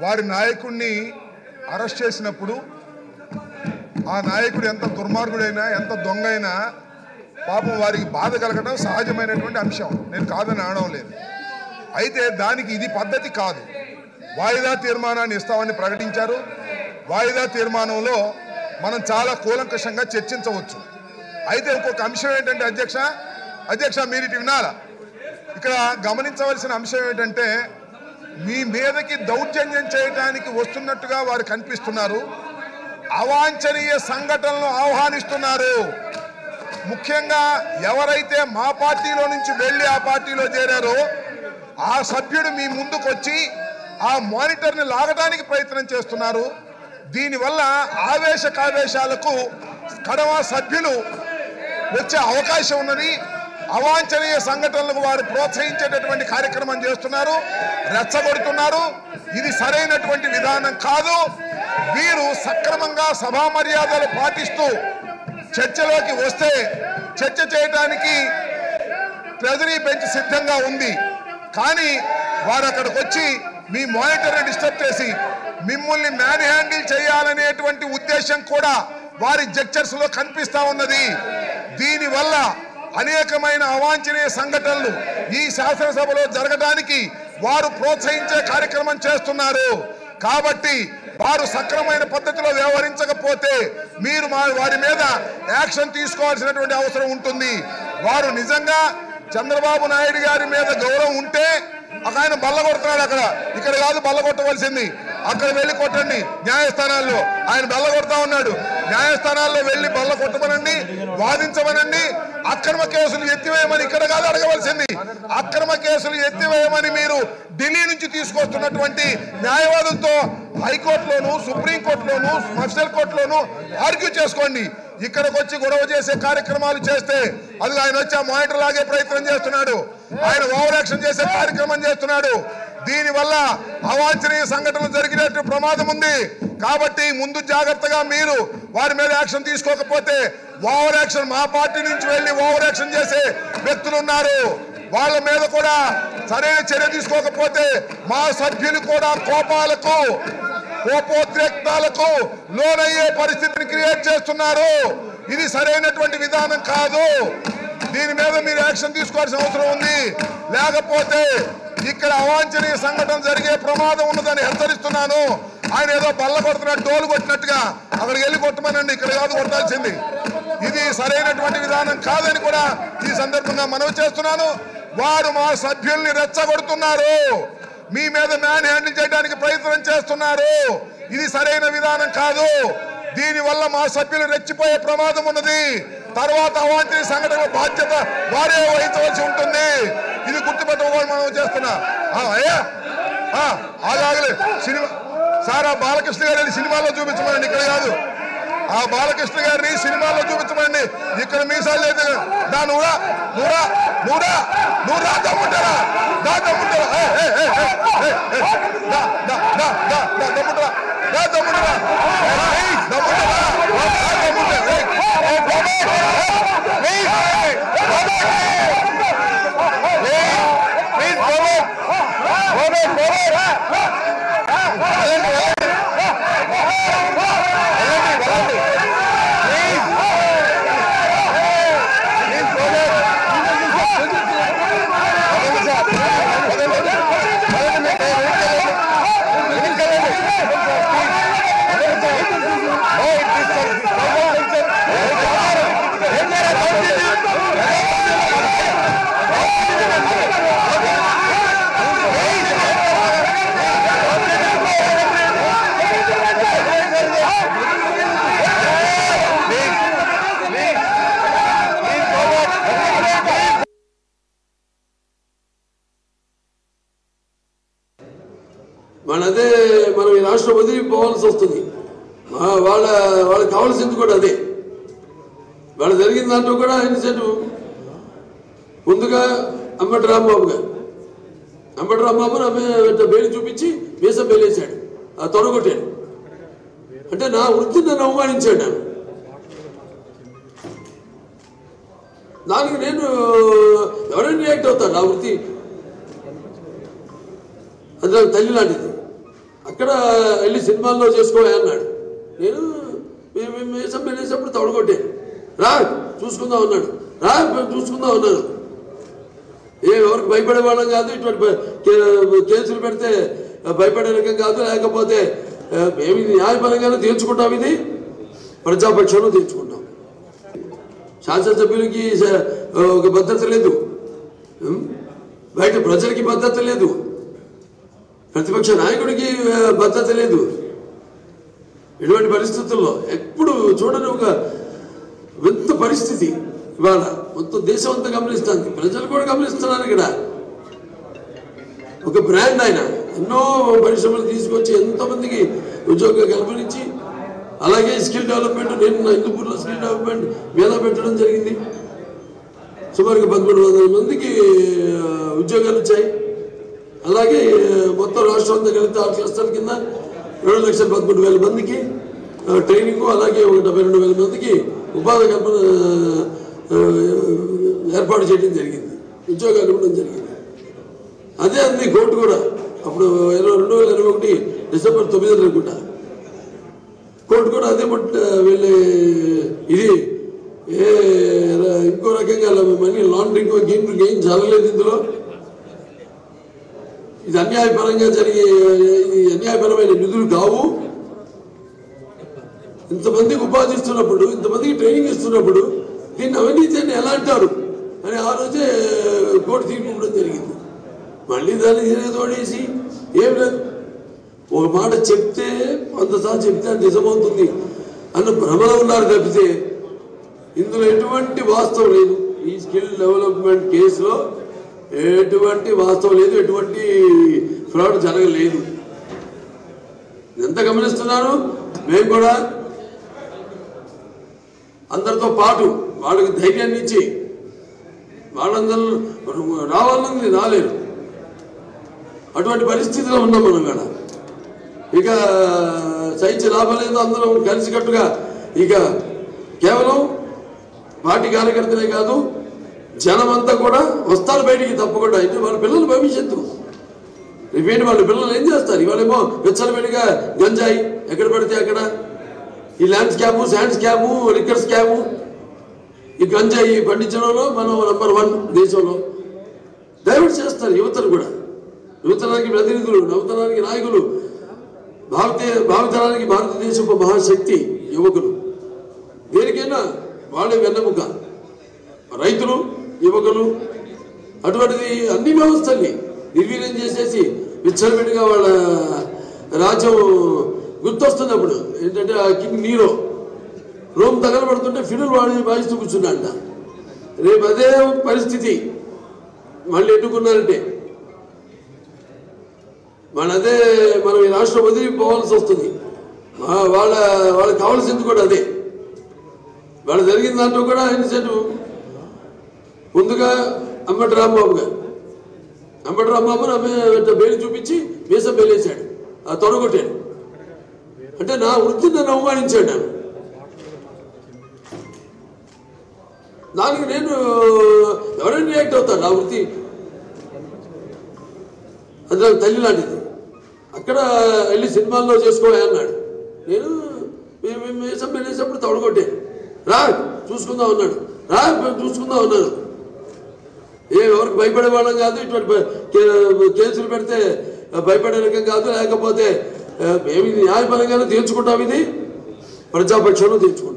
వారి నాయకుడిని అరెస్ట్ చేసినప్పుడు ఆ నాయకుడు ఎంత దుర్మార్గుడైనా ఎంత దొంగ అయినా పాపం వారికి బాధ కలగడం సహజమైనటువంటి అంశం నేను కాదని అనడం లేదు అయితే దానికి ఇది పద్ధతి కాదు వాయిదా తీర్మానాన్ని ఇస్తామని ప్రకటించారు వాయిదా తీర్మానంలో మనం చాలా కూలంకషంగా చర్చించవచ్చు అయితే ఇంకొక అంశం ఏంటంటే అధ్యక్ష అధ్యక్ష మీరు ఇటు వినాలా ఇక్కడ గమనించవలసిన అంశం ఏంటంటే మీ మీదకి దౌర్జన్యం చేయడానికి వస్తున్నట్టుగా వారు కనిపిస్తున్నారు అవాంఛనీయ సంఘటనలు ఆహ్వానిస్తున్నారు ముఖ్యంగా ఎవరైతే మా పార్టీలో నుంచి వెళ్ళి ఆ పార్టీలో చేరారో ఆ సభ్యుడు మీ ముందుకు వచ్చి ఆ మానిటర్ని లాగడానికి ప్రయత్నం చేస్తున్నారు దీనివల్ల ఆవేశ కావేశాలకు కడవ సభ్యులు వచ్చే అవకాశం ఉన్నది అవాంఛనీయ సంఘటనలకు వారు ప్రోత్సహించేటటువంటి కార్యక్రమం చేస్తున్నారు రెచ్చగొడుతున్నారు ఇది సరైనటువంటి విధానం కాదు వీరు సక్రమంగా సభా మర్యాదలు పాటిస్తూ చర్చలోకి వస్తే చర్చ చేయడానికి ట్రెజరీ బెంచ్ సిద్ధంగా ఉంది కానీ వారు అక్కడికి వచ్చి మీ మానిటర్ని డిస్టర్బ్ చేసి మిమ్మల్ని మ్యాన్ హ్యాండిల్ చేయాలనేటువంటి ఉద్దేశం కూడా వారి జడ్చర్స్ లో కనిపిస్తా ఉన్నది దీనివల్ల అనేకమైన అవాంఛనీయ సంఘటనలు ఈ శాసనసభలో జరగడానికి వారు ప్రోత్సహించే కార్యక్రమం చేస్తున్నారు కాబట్టి వారు సక్రమైన పద్ధతిలో వ్యవహరించకపోతే మీరు మా వారి మీద యాక్షన్ తీసుకోవాల్సినటువంటి అవసరం ఉంటుంది వారు నిజంగా చంద్రబాబు నాయుడు గారి మీద గౌరవం ఉంటే ఒక ఆయన బల్ల కొడుతున్నాడు అక్కడ ఇక్కడ కాదు బల్ల కొట్టవలసింది అక్కడ వెళ్ళి కొట్టండి న్యాయస్థానాల్లో ఆయన బల్ల కొడతా ఉన్నాడు న్యాయస్థానాల్లో వెళ్ళి బల్ల కొట్టమనండి వాదించమనండి అక్రమ కేసులు ఎత్తివేయమని ఇక్కడ కాదు అడగవలసింది అక్రమ కేసులు ఎత్తివేయమని మీరు ఢిల్లీ నుంచి తీసుకొస్తున్నటువంటి న్యాయవాదులతో హైకోర్టులోను సుప్రీంకోర్టులోను స్పెషల్ కోర్టులోను ఆర్గ్యూ చేసుకోండి ఇక్కడికి వచ్చి గొడవ చేసే కార్యక్రమాలు చేస్తే అది ఆయన వచ్చి ఆ మానిటర్ లాగే ప్రయత్నం చేస్తున్నాడు ఆయన ఓవర్ యాక్షన్ చేసే కార్యక్రమం చేస్తున్నాడు దీనివల్ల అవాంఛనీయ సంఘటనలు జరిగినట్టు ప్రమాదం ఉంది కాబట్టి ముందు జాగ్రత్తగా మీరు వారి మీద యాక్షన్ తీసుకోకపోతే ఓవర్ యాక్షన్ మా పార్టీ నుంచి వెళ్ళి ఓవర్ యాక్షన్ చేసే వ్యక్తులు ఉన్నారు వాళ్ళ మీద కూడా సరైన చర్య తీసుకోకపోతే మా సభ్యులు కూడా కోపాలకు కోపోద్రేక్తాలకు లోనయ్యే పరిస్థితిని క్రియేట్ చేస్తున్నారు ఇది సరైనటువంటి విధానం కాదు దీని మీద మీరు యాక్షన్ తీసుకోవాల్సిన అవసరం ఉంది లేకపోతే ఇక్కడ అవాంఛనీయ సంఘటన జరిగే ప్రమాదం ఉన్నదని హెచ్చరిస్తున్నాను ఆయన ఏదో బల్ల కొడుతున్నట్టు డోలు కొట్టినట్టుగా అక్కడికి వెళ్ళి కొట్టమనండి ఇక్కడ కాదు కొట్టాల్సింది ఇది సరైనటువంటి విధానం కాదని కూడా ఈ సందర్భంగా మనవి చేస్తున్నాను వారు మా సభ్యుల్ని రెచ్చగొడుతున్నారు మీ మీద మ్యాన్ హ్యాండిల్ చేయడానికి ప్రయత్నం చేస్తున్నారు ఇది సరైన విధానం కాదు దీని వల్ల మా సభ్యులు రెచ్చిపోయే ప్రమాదం ఉన్నది తర్వాత అవాంఛనీయ సంఘటన బాధ్యత వారే వహించవలసి ఉంటుంది ఇది గుర్తుపెట్టుకోవాలి మనం చేస్తున్నా ఆ, అయ్యా ఆ, ఆగాగలే సినిమా సార్ ఆ బాలకృష్ణ గారిని సినిమాలో చూపించమనండి ఇక్కడ కాదు ఆ బాలకృష్ణ గారిని సినిమాలో చూపించమండి ఇక్కడ మీసాలు లేదు దా నువ్వురా నువ్వురా నువ్వురా నువ్వు రా దమ్ముంటారా దా దమ్ముంటారా ఏ, ఏ, ఏ, ఏ, ఏ, ఏ, దా, దా, దా, దా, దా, దమ్ముంటారా దా దమ్ముంటారా ఏయ్, దమ్ముంటారా దా, దమ్ముంటారా ఏయ్, ఏ, బాబా, ఏయ్, ఏయ్, బాబా, ఏయ్, ప్లీజ్ బాబా, బాబా, బాబా, వెళ్ళండి, వెళ్ళండి. వెళ్ళండి, వెళ్ళండి. ప్లీజ్. ప్లీజ్, బాబా. వదలండి సార్. వదలండి. వదలండి, మీరు వెనక్కి వెళ్ళండి. వెనక్కి వెళ్ళండి. వదలండి సార్. ఓ, ఇట్ ఈస్ సార్. బాబా, ఏం చేశారు? ఏం చేశారు? దౌర్జన్యం. మన అదే మనం ఈ రాష్ట్రం వదిలి పోవాల్సి వస్తుంది మా- వాళ్ళ వాళ్ళకి కావాల్సింది కూడా అదే వాళ్ళ జరిగిన దాంట్లో కూడా ఇన్సెంట్ ముందుగా అంబటి రాంబాబు గారు అంబటి రాంబాబు నా మీద బెయిల్ చూపించి మీసం బెయిలేశాడు ఆ తొడగొట్టాడు అంటే నా వృత్తిని నన్ను అవమానించాడు నన్ను దానికి నేను ఎవరైనా రియాక్ట్ అవుతాను నా వృత్తి అది నాకు తల్లి లాంటిది అక్కడ అక్కడ వెళ్ళి సినిమాల్లో చేసుకోవాలి అన్నాడు నేను మేము మేము వేసాం మేము వేసినప్పుడు తొడగొట్టాను రా చూసుకుందాం అన్నాడు రా చూసుకుందాం అన్నాడు ఏ ఎవరికి భయపడే వాళ్ళం కాదు ఇటువంటి బ- కే- కేసులు పెడితే భయపడే రకం కాదు లేకపోతే ఆ, మేము ఇది న్యాయపరంగానే తీర్చుకుంటాం ఇది ప్రజాపక్షంలో తీర్చుకుంటాం శాసనసభ్యులకి స- ఒక భద్రత లేదు ఉం? బయట ప్రజలకి భద్రత లేదు ప్రతిపక్ష నాయకుడికి ఆ, భద్రత లేదు ఇటువంటి పరిస్థితుల్లో ఎప్పుడు చూడని ఒక వింత పరిస్థితి ఇవాళ మొత్తం దేశం అంతా గమనిస్తుంది ప్రజలు కూడా గమనిస్తున్నారు ఇక్కడ ఒక బ్రాండ్ ఆయన ఎన్నో పరిశ్రమలు తీసుకొచ్చి ఎంతోమందికి ఉద్యోగ కల్పనించి అలాగే స్కిల్ డెవలప్మెంట్ నేను నా హిందూపూర్లో స్కిల్ డెవలప్మెంట్ మీద పెట్టడం జరిగింది సుమారుగా పదమూడు వందల మందికి ఆ, ఉద్యోగాలు వచ్చాయి అలాగే మొత్తం రాష్ట్రం అంతా కలిపితే ఆ క్లస్టర్ కింద రెండు లక్షల పదమూడు వేల మందికి ఆ, ట్రైనింగ్ అలాగే ఒక డెబ్బై రెండు వేల మందికి ఉపాధి కల్పన ఆ, ఏర్పాటు చేయడం జరిగింది ఉద్యోగాలు ఇవ్వడం జరిగింది అదే అంది కోర్టు కూడా అప్పుడు ఇరవై రెండు వేల ఇరవై ఒకటి డిసెంబర్ తొమ్మిది అనుకుంటా కోర్టు కూడా అదే పట్ట వీళ్ళ ఇది ఏ ఇంకో రకంగా మనీ లాండరింగ్ గేమ్ ఏం జరగలేదు ఇందులో ఇది అన్యాయపరంగా జరిగే ఇది అన్యాయపరమైన నిధులు కావు ఇంతమందికి ఉపాధి ఇస్తున్నప్పుడు ఇంతమందికి ట్రైనింగ్ ఇస్తున్నప్పుడు దీన్ని అవినీతి అని ఎలా అంటారు అని ఆ రోజే కోర్టు తీర్పు ఇవ్వడం జరిగింది మళ్ళీ దాన్ని ఇదే తోడేసి ఏం లేదు ఒక మాట చెప్తే వందసార్లు చెప్తే అది నిజమవుతుంది అన్న భ్రమలో ఉన్నారు తప్పితే ఇందులో ఎటువంటి వాస్తవం లేదు ఈ స్కిల్ డెవలప్మెంట్ కేసులో ఎటువంటి వాస్తవం లేదు ఎటువంటి ఫ్రాడ్ జరగలేదు ఎంత గమనిస్తున్నారు మేము కూడా అందరితో పాటు వాళ్ళకి ధైర్యాన్ని ఇచ్చి వాళ్ళందరూ రావాలని రాలేరు అటువంటి పరిస్థితిలో ఉన్నాం మనం ఇక్కడ ఇక సహించి లాభం లేదు అందరం కలిసికట్టుగా ఇక కేవలం పార్టీ కార్యకర్తలే కాదు జనమంతా కూడా వస్తారు బయటికి తప్పకుండా అయితే వాళ్ళ పిల్లల భవిష్యత్తు రేపేంటి వాళ్ళ పిల్లలు ఏం చేస్తారు ఇవాళేమో విచ్చలవిడిగా గంజాయి ఎక్కడ పడితే అక్కడ ఈ land scam sand scam liquor scam ఈ గంజాయి పండించడంలో మనం నంబర్ వన్ దేశంలో డైవర్ట్ చేస్తారు యువతను కూడా యువతరానికి ప్రతినిధులు నవతరానికి నాయకులు భారతీయ భావితరానికి భారతదేశపు మహాశక్తి యువకులు దేనికైనా వాళ్ళే వెన్నెముక రైతులు యువకులు అటువంటిది అన్ని వ్యవస్థల్ని నిర్వీర్యం చేసేసి విచ్చలవిడిగా వాళ్ళ రాజ్యం గుర్తొస్తున్నప్పుడు ఏంటంటే ఆ కింగ్ నీరో రోమ్ తగలబడుతుంటే ఫిడులు వాడి వాయిస్తూ కూర్చున్నాడంట రేపు అదే పరిస్థితి మళ్ళీ ఎన్నుకున్నారంటే మన అదే మనం ఈ రాష్ట్రం వదిలిపోవాల్సి వస్తుంది మా- వాళ్ళ వాళ్ళకి కావాల్సింది కూడా అదే వాళ్ళు జరిగిన దాంట్లో కూడా ఇన్సెంట్ ముందుగా అంబటి రాంబాబు గారు అంబటి రాంబాబు బేలు చూపించి మీసం బేలేశాడు ఆ తొడగొట్టాడు అంటే నా వృత్తిని నన్ను అవమానించాడు నన్ను దానికి నేను ఎవరైనా రియాక్ట్ అవుతాను నా వృత్తి అది నాకు తల్లి లాంటిది అక్కడ వెళ్ళి సినిమాల్లో చేసుకోవాలి అన్నాడు నేను మేము మేము వేసాం మేము వేసినప్పుడు తొడగొట్టాను రా చూసుకుందాం అన్నాడు రా చూసుకుందాం అన్నాడు ఏ ఎవరికి భయపడే వాళ్ళం కాదు ఇటువంటి బ- కే- కేసులు పెడితే భయపడే రకం కాదు లేకపోతే ఆ, మేము ఇది న్యాయపరంగానే తీర్చుకుంటాం ఇది ప్రజాపక్షంలో తీర్చుకుంటాం